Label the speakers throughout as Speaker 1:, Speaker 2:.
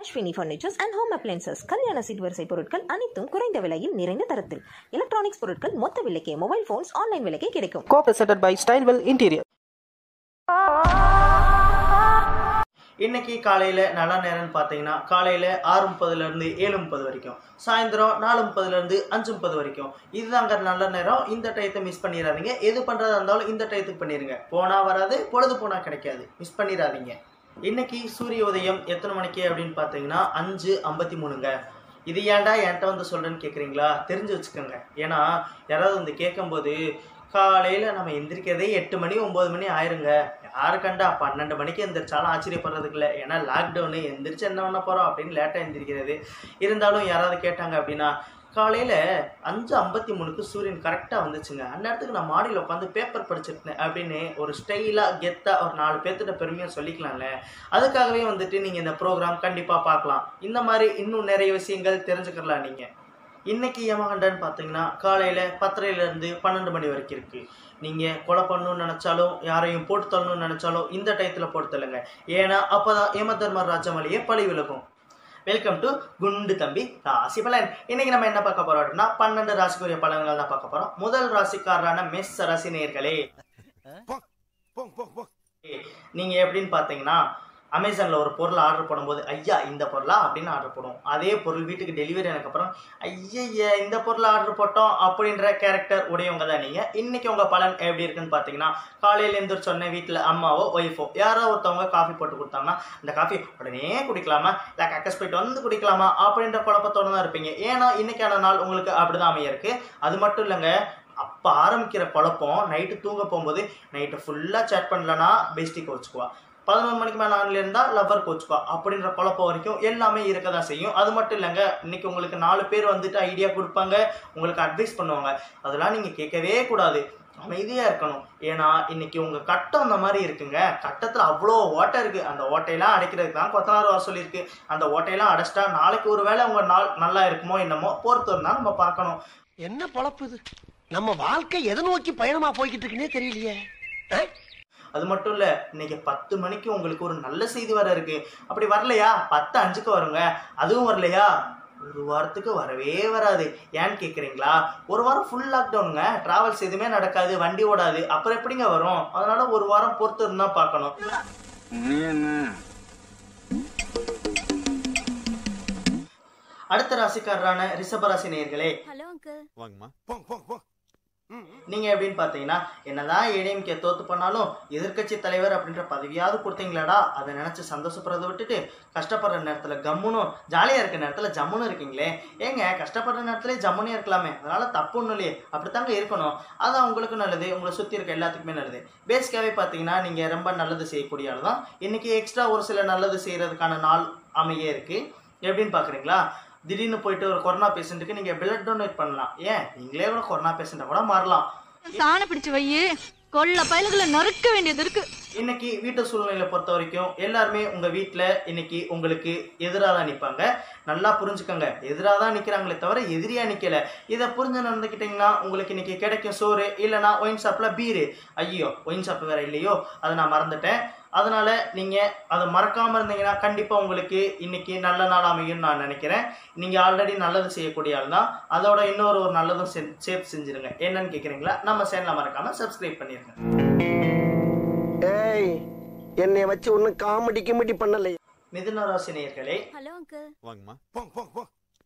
Speaker 1: Ashwini furnitures and home appliances கல்யாண சீர்வரிசை பொருட்கள் அனைத்தும் குறைந்த விலையில் நிறைந்த தரத்தில் எலக்ட்ரானிக்ஸ் பொருட்கள் மொத்த விலைக்கே மொபைல் போன்ஸ் ஆன்லைன் விலைக்கே கிடைக்கும்
Speaker 2: Co-presented by Stylewell Interior.
Speaker 3: இன்னைக்கு காலையில் நல்ல நேரம்னு பார்த்தீங்கன்னா காலையில் ஆறு முப்பதுலேருந்து ஏழு முப்பது வரைக்கும் சாயந்தரம் நாலு முப்பதுலேருந்து அஞ்சு முப்பது வரைக்கும் இதுதாங்க நல்ல நேரம் இந்த டயத்தை மிஸ் பண்ணிடாதீங்க எது பண்ணுறதா இருந்தாலும் இந்த டயத்துக்கு பண்ணிடுங்க போனால் வராது பொழுது போனால் கிடைக்காது மிஸ் பண்ணிடாதீங்க இன்னைக்கு சூரிய உதயம் எத்தனை மணிக்கு அப்படின்னு பார்த்தீங்கன்னா அஞ்சு ஐம்பத்தி மூணுங்க இது ஏன்டா என்கிட்ட வந்து சொல்கிறேன்னு கேட்குறீங்களா தெரிஞ்சு வச்சுக்கோங்க ஏன்னா யாராவது வந்து கேட்கும்போது காலையில் நம்ம எந்திரிக்கிறதே எட்டு மணி ஒம்பது மணி ஆயிருங்க யாரு கண்டா பன்னெண்டு மணிக்கு எந்திரிச்சாலும் ஆச்சரியப்படுறதுக்கு இல்லை ஏன்னா லாக்டவுனு எந்திரிச்சு என்ன பண்ண போகிறோம் அப்படின்னு லேட்டாக எந்திரிக்கிறது இருந்தாலும் யாராவது கேட்டாங்க அப்படின்னா காலையில் அஞ்சு ஐம்பத்தி மூணுக்கு சூரியன் கரெக்டாக வந்துச்சுங்க அந்நேரத்துக்கு நான் மாடியில் உட்காந்து பேப்பர் படிச்சிருந்தேன் அப்படின்னு ஒரு ஸ்டைலாக கெத்தாக ஒரு நாலு பேர்த்திட்ட பெருமையாக சொல்லிக்கலாம்ல அதுக்காகவே வந்துட்டு நீங்கள் இந்த ப்ரோக்ராம் கண்டிப்பாக பார்க்கலாம் இந்த மாதிரி இன்னும் நிறைய விஷயங்கள் தெரிஞ்சுக்கலாம் நீங்கள் இன்னைக்கு யமகண்டன் பார்த்தீங்கன்னா காலையில் பத்தரையிலேருந்து பன்னெண்டு மணி வரைக்கும் இருக்குது நீங்கள் கொலை பண்ணணும்னு நினச்சாலும் யாரையும் போட்டு தள்ளணும்னு நினச்சாலும் இந்த டயத்தில் போட்டு தள்ளுங்க ஏன்னா அப்போ தான் யம தர்மராஜமலையே பழி விலகும் வெல்கம் டு குண்டு தம்பி ராசி பலன் இன்னைக்கு நம்ம என்ன பார்க்க போறோம் அப்படின்னா பன்னெண்டு ராசிக்குரிய பலன்கள் தான் பார்க்க போறோம் முதல் ராசிக்காரரான மெஸ் ராசி நேர்களே நீங்க எப்படின்னு பார்த்தீங்கன்னா அமேசானில் ஒரு பொருள் ஆர்டர் பண்ணும்போது ஐயா இந்த பொருளா அப்படின்னு ஆர்டர் போடுவோம் அதே பொருள் வீட்டுக்கு டெலிவரி ஆனதுக்கப்புறம் ஐயய்ய இந்த பொருளை ஆர்டர் போட்டோம் அப்படின்ற கேரக்டர் உடையவங்க தான் நீங்கள் இன்னைக்கு உங்கள் பலன் எப்படி இருக்குன்னு பார்த்தீங்கன்னா காலையில் எழுந்திரிச்சு சொன்ன வீட்டில் அம்மாவோ ஒய்ஃபோ யாரோ ஒருத்தவங்க காஃபி போட்டு கொடுத்தாங்கன்னா அந்த காஃபி உடனே குடிக்கலாமா இல்லை கக்கஸ் போயிட்டு வந்து குடிக்கலாமா அப்படின்ற குழப்பத்தோட தான் இருப்பீங்க ஏன்னா இன்னைக்கான நாள் உங்களுக்கு அப்படிதான் அமையிருக்கு அது மட்டும் இல்லைங்க அப்போ ஆரம்பிக்கிற குழப்பம் நைட்டு தூங்க போகும்போது நைட்டு ஃபுல்லாக சேட் பண்ணலன்னா பெஸ்டி கோச்சுக்குவா பதினொரு மணிக்கு மேலே ஆன்ல இருந்தால் லவ்வர் கோச்சுக்குவா அப்படின்ற குழப்பம் வரைக்கும் எல்லாமே இருக்க தான் செய்யும் அது மட்டும் இல்லைங்க இன்னைக்கு உங்களுக்கு நாலு பேர் வந்துட்டு ஐடியா கொடுப்பாங்க உங்களுக்கு அட்வைஸ் பண்ணுவாங்க அதெல்லாம் நீங்கள் கேட்கவே கூடாது அமைதியாக இருக்கணும் ஏன்னா இன்னைக்கு உங்கள் கட்டம் அந்த மாதிரி இருக்குங்க கட்டத்தில் அவ்வளோ ஓட்டை இருக்குது அந்த ஓட்டையெல்லாம் அடைக்கிறதுக்கு தான் கொத்தனார் வர சொல்லியிருக்கு அந்த ஓட்டையெல்லாம் அடைச்சிட்டா நாளைக்கு ஒரு வேளை உங்கள் நாள் நல்லா இருக்குமோ என்னமோ பொறுத்து இருந்தால் நம்ம பார்க்கணும்
Speaker 4: என்ன பொழப்பு இது நம்ம வாழ்க்கை எதை நோக்கி பயணமா போய்கிட்டு இருக்குன்னே தெரியலையே அஹ்?
Speaker 3: அது மட்டும் இல்ல இன்னைக்கு பத்து மணிக்கு உங்களுக்கு ஒரு நல்ல செய்தி வர இருக்கு அப்படி வரலையா பத்து அஞ்சுக்கு வருங்க அதுவும் வரலையா ஒரு வாரத்துக்கு வரவே வராது ஏன்னு கேக்குறீங்களா ஒரு வாரம் ஃபுல் லாக்டவுனுங்க டிராவல்ஸ் எதுவுமே நடக்காது வண்டி ஓடாது அப்புறம் எப்படிங்க வரும் அதனால ஒரு வாரம் பொறுத்து இருந்தா பார்க்கணும் அடுத்த ராசிக்காரரான ரிஷபராசி நேயர்களே
Speaker 5: ஹலோ அங்கிள்
Speaker 6: வாங்கம்மா
Speaker 3: நீங்க எப்படின்னு பாத்தீங்கன்னா என்னதான் ஏடிஎம்கே தோத்து பண்ணாலும் எதிர்க்கட்சி தலைவர் அப்படின்ற பதவியாவது கொடுத்தீங்களாடா அதை நினைச்சு சந்தோஷப்படுறதை விட்டுட்டு கஷ்டப்படுற நேரத்துல கம்முனும் ஜாலியா இருக்க நேரத்துல ஜம்முன்னு இருக்கீங்களே ஏங்க கஷ்டப்படுற நேரத்துல ஜம்முனே இருக்கலாமே அதனால தப்பு ஒன்றும் இல்லையே அப்படித்தாங்க இருக்கணும் அதான் உங்களுக்கு நல்லது உங்களை சுத்தி இருக்க எல்லாத்துக்குமே நல்லது பேசிக்காவே பாத்தீங்கன்னா நீங்க ரொம்ப நல்லது செய்யக்கூடிய ஆள் தான் இன்னைக்கு எக்ஸ்ட்ரா ஒரு சில நல்லது செய்யறதுக்கான நாள் அமைய இருக்கு எப்படின்னு பாக்குறீங்களா திடீர்னு போயிட்டு ஒரு கொரோனா பேஷண்ட்டுக்கு நீங்க பிளட் டொனேட் பண்ணலாம் ஏன் நீங்களே கூட கொரோனா பேஷண்ட்டை கூட மாறலாம்
Speaker 5: சாண பிடிச்சு வையு கொள்ள பயல்களை நறுக்க வேண்டியது இருக்கு
Speaker 3: இன்னைக்கு வீட்டு சூழ்நிலையை பொறுத்த வரைக்கும் எல்லாருமே உங்க வீட்ல இன்னைக்கு உங்களுக்கு எதிராக தான் நிற்பாங்க நல்லா புரிஞ்சுக்கோங்க எதிராக தான் நிற்கிறாங்களே தவிர எதிரியா நிக்கல இதை புரிஞ்சு நடந்துக்கிட்டீங்கன்னா உங்களுக்கு இன்னைக்கு கிடைக்கும் சோறு இல்லைன்னா ஒயின் ஷாப்ல பீரு ஐயோ ஒயின் ஷாப் வேற இல்லையோ அதை நான் மறந்துட்டேன் அதனால நீங்க அதை மறக்காம இருந்தீங்கன்னா கண்டிப்பா உங்களுக்கு இன்னைக்கு நல்ல நாள் அமையும் நான் நினைக்கிறேன் நீங்க ஆல்ரெடி நல்லது செய்யக்கூடிய ஆள் தான் அதோட இன்னொரு ஒரு நல்லதும் சே- சேர்த்து செஞ்சிருங்க என்னன்னு கேக்குறீங்களா நம்ம சேனலை மறக்காம சப்ஸ்கிரைப் பண்ணிருங்க
Speaker 4: ஏய் என்னை வச்சு ஒன்னும் காமெடி கிமெடி பண்ணலை
Speaker 3: மிதுன ராசி நேயர்களே
Speaker 5: ஹலோ அங்கிள்
Speaker 6: வாங்கம்மா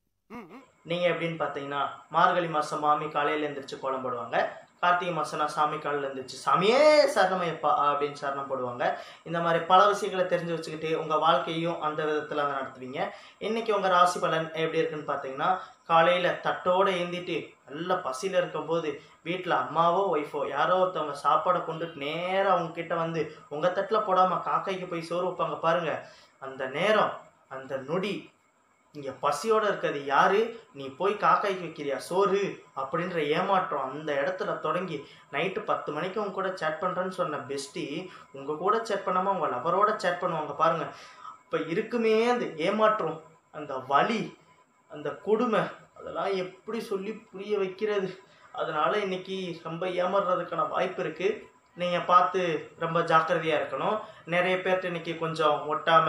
Speaker 3: நீங்க எப்படின்னு பாத்தீங்கன்னா மார்கழி மாசம் மாமி காலையில எந்திரிச்சு கோலம் போடுவாங்க கார்த்திகை மாசம்னா சாமி காலையில எந்திரிச்சு சாமியே சரணமையப்பா அப்படின்னு சரணம் போடுவாங்க இந்த மாதிரி பல விஷயங்களை தெரிஞ்சு வச்சுக்கிட்டு உங்க வாழ்க்கையும் அந்த விதத்துல தான் நடத்துவீங்க இன்னைக்கு உங்க ராசி பலன் எப்படி இருக்குன்னு பாத்தீங்கன்னா காலையில தட்டோட ஏந்திட்டு நல்ல பசியில இருக்கும்போது வீட்டில் அம்மாவோ ஒய்ஃபோ யாரோ ஒருத்தவங்க சாப்பாடை கொண்டு நேராக அவங்க கிட்ட வந்து உங்க தட்டில் போடாம காக்கைக்கு போய் சோறு வைப்பாங்க பாருங்க அந்த நேரம் அந்த நொடி இங்க பசியோட இருக்கிறது யாரு நீ போய் காக்காய்க்கு வைக்கிறியா சோறு அப்படின்ற ஏமாற்றம் அந்த இடத்துல தொடங்கி நைட்டு பத்து மணிக்கு உங்க கூட சேட் பண்றேன்னு சொன்ன பெஸ்டி உங்க கூட சேட் பண்ணாம உங்க லவரோட சேட் பண்ணுவாங்க பாருங்க இப்ப இருக்குமே அந்த ஏமாற்றம் அந்த வலி அந்த கொடுமை அதெல்லாம் எப்படி சொல்லி புரிய வைக்கிறது அதனால இன்னைக்கு ரொம்ப ஏமாறுறதுக்கான வாய்ப்பு இருக்கு நீங்க பார்த்து ரொம்ப ஜாக்கிரதையா இருக்கணும் நிறைய பேர்ட்ட இன்னைக்கு கொஞ்சம் ஒட்டாம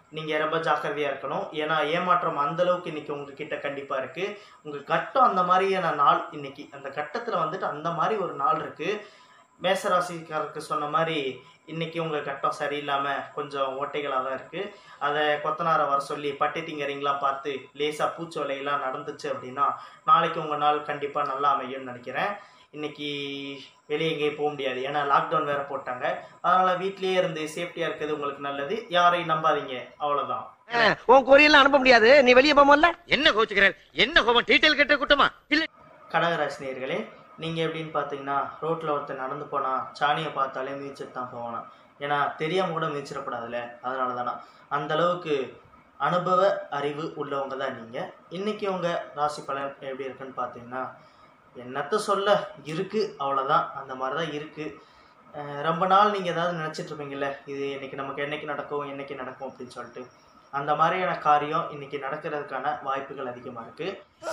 Speaker 3: நீங்கள் ரொம்ப ஜாக்கிரதையாக இருக்கணும் ஏன்னா ஏமாற்றம் அந்த அளவுக்கு இன்னைக்கு உங்ககிட்ட கண்டிப்பாக இருக்குது உங்கள் கட்டம் அந்த மாதிரியான நாள் இன்னைக்கு அந்த கட்டத்தில் வந்துட்டு அந்த மாதிரி ஒரு நாள் இருக்குது மேசராசிக்காரருக்கு சொன்ன மாதிரி இன்னைக்கு உங்கள் கட்டம் சரியில்லாமல் கொஞ்சம் ஓட்டைகளாக தான் இருக்குது அதை கொத்தனாரை வர சொல்லி பட்டி திங்கரிங்லாம் பார்த்து லேசாக பூச்சோலையெல்லாம் நடந்துச்சு அப்படின்னா நாளைக்கு உங்கள் நாள் கண்டிப்பாக நல்லா அமையும்னு நினைக்கிறேன் இன்னைக்கு வெளியே எங்கேயும் போக முடியாது ஏன்னா லாக்டவுன் வேற போட்டாங்க அதனால வீட்லயே இருந்து சேஃப்டியா இருக்கிறது உங்களுக்கு நல்லது யாரையும் நம்பாதீங்க அவ்வளவுதான்
Speaker 4: உன் கொரியெல்லாம் அனுப்ப முடியாது நீ வெளியே போமல்ல
Speaker 7: என்ன கோச்சுக்கிறார் என்ன கோபம் டீட்டெயில் கேட்ட கூட்டமா இல்ல
Speaker 3: கடகராசினியர்களே நீங்க எப்படின்னு பாத்தீங்கன்னா ரோட்ல ஒருத்தர் நடந்து போனா சாணியை பார்த்தாலே மிதிச்சிட்டு தான் போகணும் ஏன்னா தெரியாம கூட மிதிச்சிடக்கூடாதுல்ல அதனால தானா அந்த அளவுக்கு அனுபவ அறிவு உள்ளவங்க தான் நீங்க இன்னைக்கு உங்க ராசி பலன் எப்படி இருக்குன்னு பாத்தீங்கன்னா என்னத்த சொல்ல இருக்கு அவ்வளோதான் அந்த மாதிரி தான் இருக்கு அஹ் ரொம்ப நாள் நீங்கள் ஏதாவது நினச்சிட்டு இருப்பீங்கல்ல இது இன்னைக்கு நமக்கு என்னைக்கு நடக்கும் என்னைக்கு நடக்கும் அப்படின்னு சொல்லிட்டு அந்த மாதிரியான காரியம் இன்னைக்கு நடக்கிறதுக்கான வாய்ப்புகள் அதிகமாக இருக்கு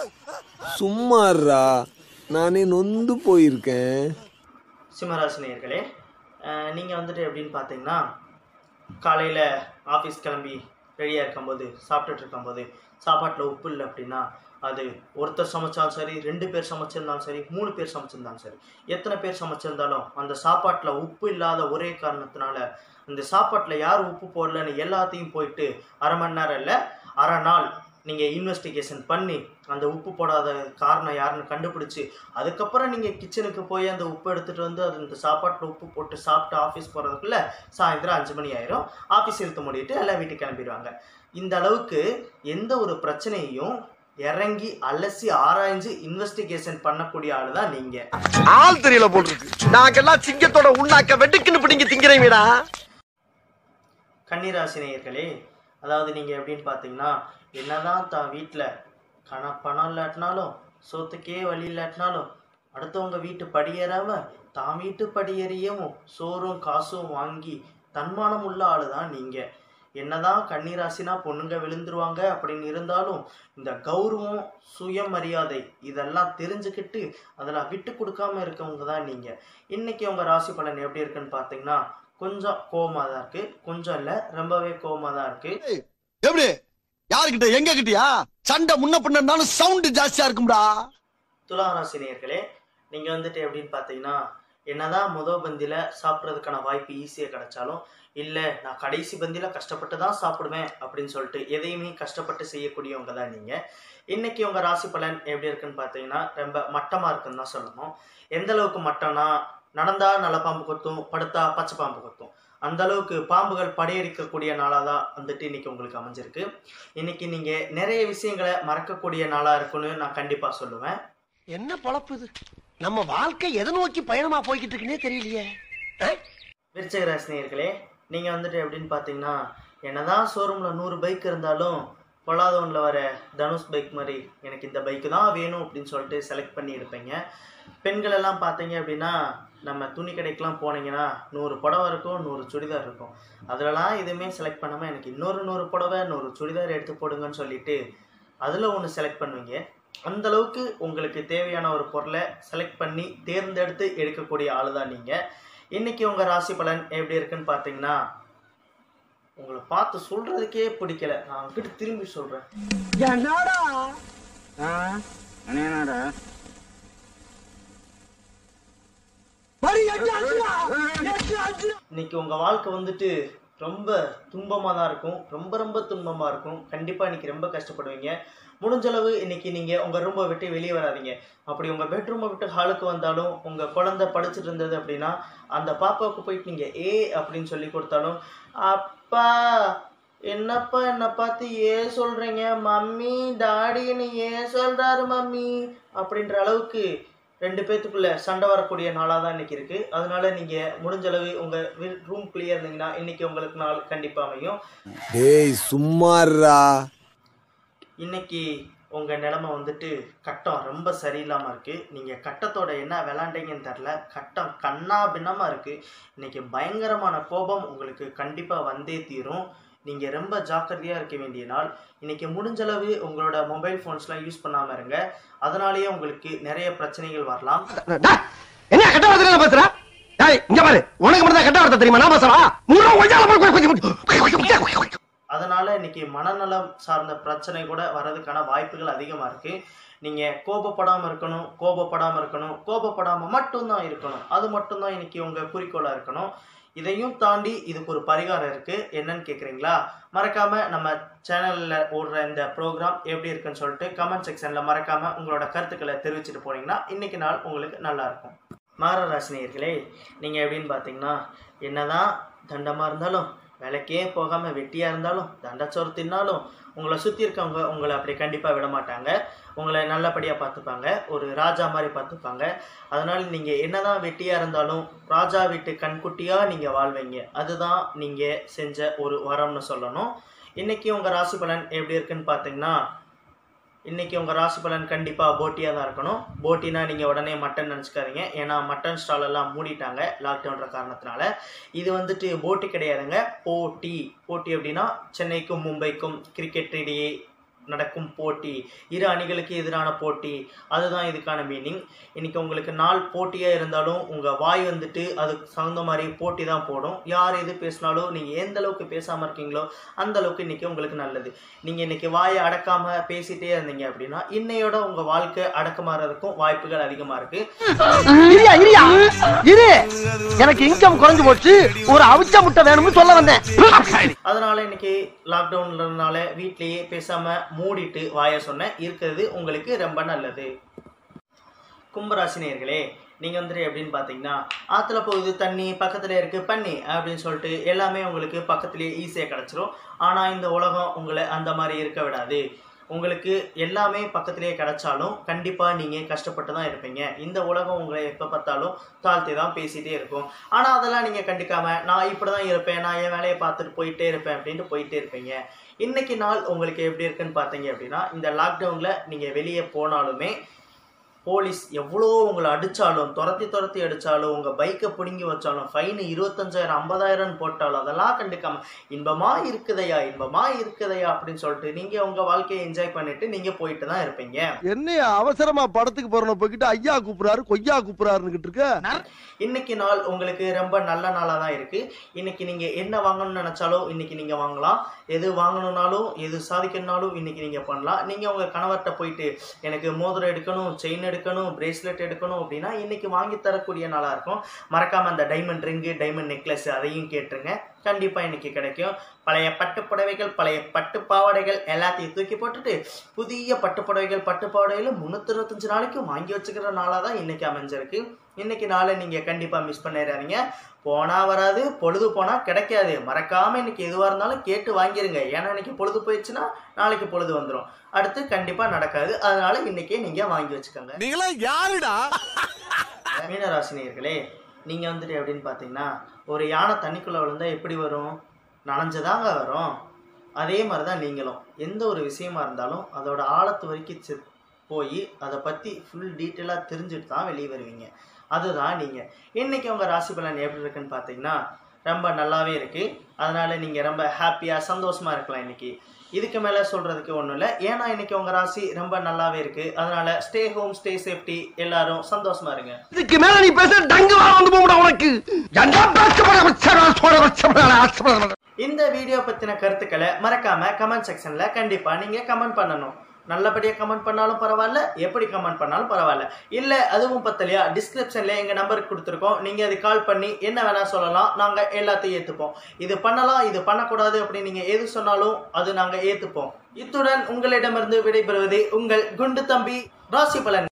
Speaker 8: சும்மாறா நானே நொந்து போயிருக்கேன்
Speaker 3: சிம்மராசினியர்களே நீங்கள் வந்துட்டு எப்படின்னு பார்த்தீங்கன்னா காலையில் ஆஃபீஸ் கிளம்பி ரெடியாக இருக்கும்போது சாப்பிட்டுட்டு இருக்கும்போது சாப்பாட்டில் உப்பு இல்லை அப்படின்னா அது ஒருத்தர் சமைச்சாலும் சரி ரெண்டு பேர் சமைச்சிருந்தாலும் சரி மூணு பேர் சமைச்சிருந்தாலும் சரி எத்தனை பேர் சமைச்சிருந்தாலும் அந்த சாப்பாட்டில் உப்பு இல்லாத ஒரே காரணத்தினால அந்த சாப்பாட்டில் யார் உப்பு போடலன்னு எல்லாத்தையும் போயிட்டு அரை மணி நேரம் இல்லை அரை நாள் நீங்கள் இன்வெஸ்டிகேஷன் பண்ணி அந்த உப்பு போடாத காரணம் யாருன்னு கண்டுபிடிச்சி அதுக்கப்புறம் நீங்கள் கிச்சனுக்கு போய் அந்த உப்பு எடுத்துகிட்டு வந்து அது இந்த சாப்பாட்டில் உப்பு போட்டு சாப்பிட்டு ஆஃபீஸ் போகிறதுக்குள்ள சாயந்தரம் அஞ்சு மணி ஆயிரும் ஆஃபீஸ் இழுத்து மூடிட்டு எல்லாம் வீட்டுக்கு கிளம்பிடுவாங்க இந்த அளவுக்கு எந்த ஒரு பிரச்சனையையும் இறங்கி அலசி ஆராய்ஞ்சு இன்வெஸ்டிகேஷன் பண்ணக்கூடிய ஆளு தான் நீங்கள்
Speaker 4: ஆள் தெரியல போட்டுருக்கு நாங்கெல்லாம் சிங்கத்தோட உண்ணாக்க வெட்டுக்குன்னு பிடிங்க திங்கிறீங்கடா
Speaker 3: கன்னிராசினியர்களே அதாவது நீங்கள் எப்படின்னு பார்த்தீங்கன்னா என்னதான் தான் வீட்டில் கண பணம் இல்லாட்டினாலும் சோத்துக்கே வழி இல்லாட்டினாலும் அடுத்தவங்க வீட்டு படியேறாம தான் வீட்டு படியேறியவும் சோறும் காசும் வாங்கி தன்மானம் உள்ள ஆளு தான் நீங்கள் என்னதான் கன்னிராசினா பொண்ணுங்க விழுந்துருவாங்க அப்படின்னு இருந்தாலும் இந்த கௌரவம் சுயமரியாதை இதெல்லாம் தெரிஞ்சுக்கிட்டு அதெல்லாம் விட்டு கொடுக்காம இருக்கவங்க தான் நீங்கள் இன்னைக்கு உங்கள் ராசி பலன் எப்படி இருக்குன்னு பார்த்தீங்கன்னா கொஞ்சம் கோவமாக தான் இருக்கு கொஞ்சம் இல்லை ரொம்பவே கோவமாக தான் இருக்கு
Speaker 6: எப்படி யாருக்கிட்ட எங்க கிட்டயா சண்டை முன்ன பின்னாலும் சவுண்ட் ஜாஸ்தியா இருக்கும்டா
Speaker 3: துளாராசி நேயர்களே நீங்கள் வந்துட்டு எப்படின்னு பார்த்தீங்கன்னா என்னதான் முதல் பந்தியில் சாப்பிட்றதுக்கான வாய்ப்பு ஈஸியாக கிடைச்சாலும் இல்லை நான் கடைசி பந்தியில் கஷ்டப்பட்டு தான் சாப்பிடுவேன் அப்படின்னு சொல்லிட்டு எதையுமே கஷ்டப்பட்டு செய்யக்கூடியவங்க தான் நீங்கள் இன்னைக்கு உங்கள் ராசி பலன் எப்படி இருக்குன்னு பார்த்தீங்கன்னா ரொம்ப மட்டமாக இருக்குன்னு தான் சொல்லணும் எந்த அளவுக்கு மட்டம்னா நடந்தா நல்ல பாம்பு கொத்தும் படுத்தா பச்சை பாம்பு கொத்தும் அந்த அளவுக்கு பாம்புகள் படையெடுக்கக்கூடிய நாளாக தான் வந்துட்டு இன்னைக்கு உங்களுக்கு அமைஞ்சிருக்கு இன்னைக்கு நீங்கள் நிறைய விஷயங்களை மறக்கக்கூடிய நாளாக இருக்குன்னு நான் கண்டிப்பாக சொல்லுவேன்
Speaker 4: என்ன பொழப்பு இது நம்ம வாழ்க்கை எதை நோக்கி பயணமா போய்கிட்டு இருக்குன்னே தெரியலையே அஹ்?
Speaker 3: விருச்சக ராசினியர்களே நீங்கள் வந்துட்டு எப்படின்னு பார்த்தீங்கன்னா என்னதான் ஷோரூமில் நூறு பைக் இருந்தாலும் பொல்லாதவனில் வர தனுஷ் பைக் மாதிரி எனக்கு இந்த பைக்கு தான் வேணும் அப்படின்னு சொல்லிட்டு செலக்ட் பண்ணி எடுப்பீங்க பெண்கள் எல்லாம் பார்த்தீங்க அப்படின்னா நம்ம துணி கடைக்கெலாம் போனீங்கன்னா நூறு புடவை இருக்கும் நூறு சுடிதார் இருக்கும் அதிலலாம் எதுவுமே செலக்ட் பண்ணாமல் எனக்கு இன்னொரு நூறு புடவை நூறு சுடிதார் எடுத்து போடுங்கன்னு சொல்லிட்டு அதில் ஒன்று செலக்ட் பண்ணுவீங்க அந்த அளவுக்கு உங்களுக்கு தேவையான ஒரு பொருளை செலக்ட் பண்ணி தேர்ந்தெடுத்து எடுக்கக்கூடிய ஆளு தான் நீங்கள் இன்னைக்கு உங்கள் ராசி பலன் எப்படி இருக்குன்னு பார்த்தீங்கன்னா உங்களை பார்த்து சொல்றதுக்கே பிடிக்கல நான் உங்ககிட்ட திரும்பி சொல்றேன் இன்னைக்கு உங்க வாழ்க்கை வந்துட்டு ரொம்ப துன்பமாக தான் இருக்கும் ரொம்ப ரொம்ப துன்பமாக இருக்கும் கண்டிப்பாக இன்னைக்கு ரொம்ப கஷ்டப்படுவீங்க முடிஞ்ச அளவு இன்னைக்கு நீங்கள் உங்கள் ரூமை விட்டு வெளியே வராதீங்க அப்படி உங்கள் பெட்ரூமை விட்டு ஹாலுக்கு வந்தாலும் உங்கள் குழந்தை படிச்சுட்டு இருந்தது அப்படின்னா அந்த பாப்பாவுக்கு போயிட்டு நீங்கள் ஏ அப்படின்னு சொல்லி கொடுத்தாலும் அப்பா என்னப்பா என்னை பார்த்து ஏன் சொல்கிறீங்க மம்மி டாடின்னு ஏன் சொல்கிறாரு மம்மி அப்படின்ற அளவுக்கு ரெண்டு பேத்துக்குள்ள சண்டை வரக்கூடிய நாளாக தான் இன்னைக்கு இருக்கு அதனால நீங்க முடிஞ்ச அளவு உங்க ரூம்குள்ளேயே இருந்தீங்கன்னா இன்னைக்கு உங்களுக்கு நாள் கண்டிப்பா அமையும்
Speaker 8: டேய் சும்மாறா
Speaker 3: இன்னைக்கு உங்க நிலைமை வந்துட்டு கட்டம் ரொம்ப சரியில்லாம இருக்கு நீங்க கட்டத்தோட என்ன விளாண்டீங்கன்னு தெரில கட்டம் கண்ணா பின்னமா இருக்கு இன்னைக்கு பயங்கரமான கோபம் உங்களுக்கு கண்டிப்பா வந்தே தீரும் நீங்க ரொம்ப ஜாக்கிரதையா இருக்க வேண்டிய நாள் இன்னைக்கு முடிஞ்ச அளவு உங்களோட மொபைல் ஃபோன்ஸ்லாம் யூஸ் பண்ணாம இருங்க அதனாலேயே உங்களுக்கு நிறைய பிரச்சனைகள் வரலாம்
Speaker 4: டேய், என்ன கெட்ட வார்த்தை பேசுற டேய் இங்க பாரு உனக்கு மட்டும் தான் கெட்ட வார்த்தை தெரியுமா நான் பேசுறா மூணு ஒய்யால
Speaker 3: அதனால இன்னைக்கு மனநலம் சார்ந்த பிரச்சனை கூட வர்றதுக்கான வாய்ப்புகள் அதிகமாக இருக்கு நீங்க கோபப்படாம இருக்கணும் கோபப்படாம இருக்கணும் கோபப்படாம மட்டும்தான் இருக்கணும் அது மட்டும்தான் இன்னைக்கு உங்க குறிக்கோளா இருக்கணும் இதையும் தாண்டி இதுக்கு ஒரு பரிகாரம் இருக்கு என்னன்னு கேக்குறீங்களா மறக்காம நம்ம சேனல்ல ஓடுற இந்த ப்ரோக்ராம் எப்படி இருக்குன்னு சொல்லிட்டு கமெண்ட் செக்ஷன்ல மறக்காம உங்களோட கருத்துக்களை தெரிவிச்சுட்டு போனீங்கன்னா இன்னைக்கு நாள் உங்களுக்கு நல்லா இருக்கும் மார ராசினியர்களே நீங்கள் எப்படின்னு பார்த்தீங்கன்னா என்னதான் தண்டமாக இருந்தாலும் வேலைக்கே போகாமல் வெட்டியாக இருந்தாலும் தண்டச்சோறு தின்னாலும் உங்களை சுற்றி இருக்கவங்க உங்களை அப்படி கண்டிப்பாக விட மாட்டாங்க உங்களை நல்லபடியாக பார்த்துப்பாங்க ஒரு ராஜா மாதிரி பார்த்துப்பாங்க அதனால் நீங்கள் என்னதான் வெட்டியாக இருந்தாலும் ராஜா வீட்டு கண்குட்டியாக நீங்கள் வாழ்வீங்க அதுதான் நீங்கள் செஞ்ச ஒரு வரம்னு சொல்லணும் இன்னைக்கு உங்கள் ராசி பலன் எப்படி இருக்குன்னு பார்த்தீங்கன்னா இன்னைக்கு உங்க ராசி பலன் கண்டிப்பா போட்டியா தான் இருக்கணும் போட்டினா நீங்க உடனே மட்டன் நினச்சிக்காதீங்க ஏன்னா மட்டன் ஸ்டால் எல்லாம் மூடிட்டாங்க லாக்டவுன்ற காரணத்தினால இது வந்துட்டு போட்டி கிடையாதுங்க போட்டி போட்டி அப்படின்னா சென்னைக்கும் மும்பைக்கும் கிரிக்கெட் இடையே நடக்கும் போட்டி இரு அணிகளுக்கு எதிரான போட்டி அதுதான் இதுக்கான மீனிங் இன்னைக்கு உங்களுக்கு நாள் போட்டியா இருந்தாலும் உங்க வாய் வந்துட்டு அதுக்கு தகுந்த மாதிரி போட்டி தான் போடும் யார் எது பேசினாலும் நீங்க எந்த அளவுக்கு பேசாம இருக்கீங்களோ அந்த அளவுக்கு இன்னைக்கு உங்களுக்கு நல்லது நீங்க இன்னைக்கு வாயை அடக்காம பேசிட்டே இருந்தீங்க அப்படின்னா இன்னையோட உங்க வாழ்க்கை அடக்கமாறதுக்கும் வாய்ப்புகள் அதிகமா இருக்கு
Speaker 4: இரியா இரியா இரு எனக்கு இன்கம் குறைஞ்சு போச்சு ஒரு அவிச்ச முட்டை வேணும்னு சொல்ல வந்தேன்
Speaker 3: அதனால இன்னைக்கு லாக்டவுன்லனால வீட்லயே பேசாம மூடிட்டு வாய சொன்னேன் இருக்கிறது உங்களுக்கு ரொம்ப நல்லது கும்பராசினியர்களே நீங்கள் வந்துட்டு எப்படின்னு பார்த்தீங்கன்னா ஆற்றுல போகுது தண்ணி பக்கத்தில் இருக்கு பண்ணி அப்படின்னு சொல்லிட்டு எல்லாமே உங்களுக்கு பக்கத்துலேயே ஈஸியாக கிடச்சிரும் ஆனால் இந்த உலகம் உங்களை அந்த மாதிரி இருக்க விடாது உங்களுக்கு எல்லாமே பக்கத்திலேயே கிடைச்சாலும் கண்டிப்பாக நீங்கள் கஷ்டப்பட்டு தான் இருப்பீங்க இந்த உலகம் உங்களை எப்போ பார்த்தாலும் தாழ்த்தி தான் பேசிகிட்டே இருக்கும் ஆனால் அதெல்லாம் நீங்கள் கண்டுக்காம நான் இப்படி தான் இருப்பேன் நான் என் வேலையை பார்த்துட்டு போயிட்டே இருப்பேன் அப்படின்ட்டு போயிட்டே இருப்பீங்க இன்னைக்கு நாள் உங்களுக்கு எப்படி இருக்குன்னு பார்த்தீங்க அப்படின்னா இந்த லாக்டவுனில் நீங்கள் வெளியே போனாலுமே போலீஸ் எவ்வளோ உங்களை அடித்தாலும் துரத்தி துரத்தி அடித்தாலும் உங்கள் பைக்கை பிடுங்கி வச்சாலும் ஃபைனு இருபத்தஞ்சாயிரம் ஐம்பதாயிரம் போட்டாலும் அதெல்லாம் கண்டுக்காம இன்பமா இருக்குதையா இன்பமா இருக்குதையா அப்படின்னு சொல்லிட்டு நீங்கள் உங்கள் வாழ்க்கையை என்ஜாய் பண்ணிட்டு நீங்கள் போயிட்டு தான் இருப்பீங்க
Speaker 6: என்னையா அவசரமா படத்துக்கு போறன போய்கிட்டு ஐயா கூப்பிடுறாரு கொய்யா கூப்பிடுறாருன்னு இருக்க
Speaker 3: இன்னைக்கு நாள் உங்களுக்கு ரொம்ப நல்ல நாளாக தான் இருக்கு இன்னைக்கு நீங்க என்ன வாங்கணும்னு நினைச்சாலும் இன்னைக்கு நீங்க வாங்கலாம் எது வாங்கணும்னாலும் எது சாதிக்கணும்னாலும் இன்னைக்கு நீங்க பண்ணலாம் நீங்க உங்க கணவர்கிட்ட போயிட்டு எனக்கு மோதிரம் எடுக்கணும் செயின் எடுக்கணும் பிரேஸ்லெட் எடுக்கணும் அப்படின்னா இன்னைக்கு வாங்கி தரக்கூடிய நாளா இருக்கும் மறக்காம அந்த டைமண்ட் ரிங்கு டைமண்ட் நெக்லஸ் அதையும் கேட்டுருங்க கண்டிப்பா இன்னைக்கு கிடைக்கும் பழைய பட்டு புடவைகள் பழைய பட்டு பாவாடைகள் எல்லாத்தையும் தூக்கி போட்டுட்டு புதிய பட்டு புடவைகள் பட்டு பாவாடைகள் முன்னூத்தி இருபத்தஞ்சு நாளைக்கும் வாங்கி வச்சுக்கிற நாளாக தான் இன்னைக்கு அமைஞ்சிருக்கு இன்னைக்கு நாளை நீங்க கண்டிப்பா மிஸ் பண்ணிடாதீங்க போனா வராது பொழுது போனா கிடைக்காது மறக்காம இன்னைக்கு எதுவா இருந்தாலும் கேட்டு வாங்கிருங்க ஏன்னா இன்னைக்கு பொழுது போயிடுச்சுன்னா நாளைக்கு பொழுது வந்துடும் அடுத்து கண்டிப்பா நடக்காது அதனால இன்னைக்கே நீங்க வாங்கி வச்சுக்கோங்க
Speaker 6: நீங்களா யாருடா
Speaker 3: மீனராசினியர்களே நீங்க வந்துட்டு எப்படின்னு பாத்தீங்கன்னா ஒரு யானை தண்ணிக்குள்ள விழுந்தா எப்படி வரும் நனைஞ்சுதாங்க வரும் அதே மாதிரி தான் நீங்களும் எந்த ஒரு விஷயமா இருந்தாலும் அதோட ஆழத்து வரைக்கும் செ- போய் அதை பற்றி ஃபுல் டீட்டெயிலாக தெரிஞ்சுட்டு தான் வெளியே வருவீங்க அதுதான் நீங்கள் இன்னைக்கு உங்கள் ராசி பலன் எப்படி இருக்குன்னு பார்த்தீங்கன்னா ரொம்ப நல்லாவே இருக்குது அதனால நீங்கள் ரொம்ப ஹாப்பியாக சந்தோஷமாக இருக்கலாம் இன்னைக்கு இதுக்கு மேலே சொல்கிறதுக்கு ஒன்றும் இல்லை ஏன்னா இன்னைக்கு உங்கள் ராசி ரொம்ப நல்லாவே இருக்குது அதனால ஸ்டே ஹோம் ஸ்டே சேஃப்டி எல்லாரும் சந்தோஷமா இருங்க
Speaker 4: இதுக்கு மேல நீ பேச டங்கு வா வந்து போட உனக்கு என்ன பேசப்பட வச்சா சோட வச்சா
Speaker 3: இந்த வீடியோ பத்தின கருத்துக்களை மறக்காம கமெண்ட் செக்ஷன்ல கண்டிப்பா நீங்க கமெண்ட் பண்ணணும் நல்லபடியா கமெண்ட் பண்ணாலும் பரவாயில்ல எப்படி கமெண்ட் பண்ணாலும் பரவாயில்ல இல்ல அதுவும் பத்தலையா டிஸ்கிரிப்ஷன்ல எங்க நம்பருக்கு கொடுத்துருக்கோம் நீங்க அது கால் பண்ணி என்ன வேணா சொல்லலாம் நாங்க எல்லாத்தையும் ஏத்துப்போம் இது பண்ணலாம் இது பண்ணக்கூடாது அப்படின்னு நீங்க எது சொன்னாலும் அது நாங்க ஏத்துப்போம் இத்துடன் உங்களிடமிருந்து விடைபெறுவது உங்கள் குண்டு தம்பி ராசி பலன்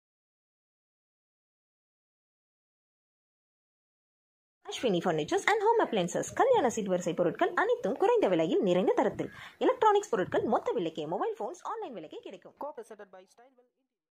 Speaker 1: Ashwini furnitures and home appliances கல்யாண சீர்வரிசை பொருட்கள் அனைத்தும் குறைந்த விலையில் நிறைந்த தரத்தில் எலக்ட்ரானிக்ஸ் பொருட்கள் மொத்த விலைக்கே மொபைல் போன்ஸ் ஆன்லைன் விலைக்கே கிடைக்கும்
Speaker 2: Co-presented by Stylewell India.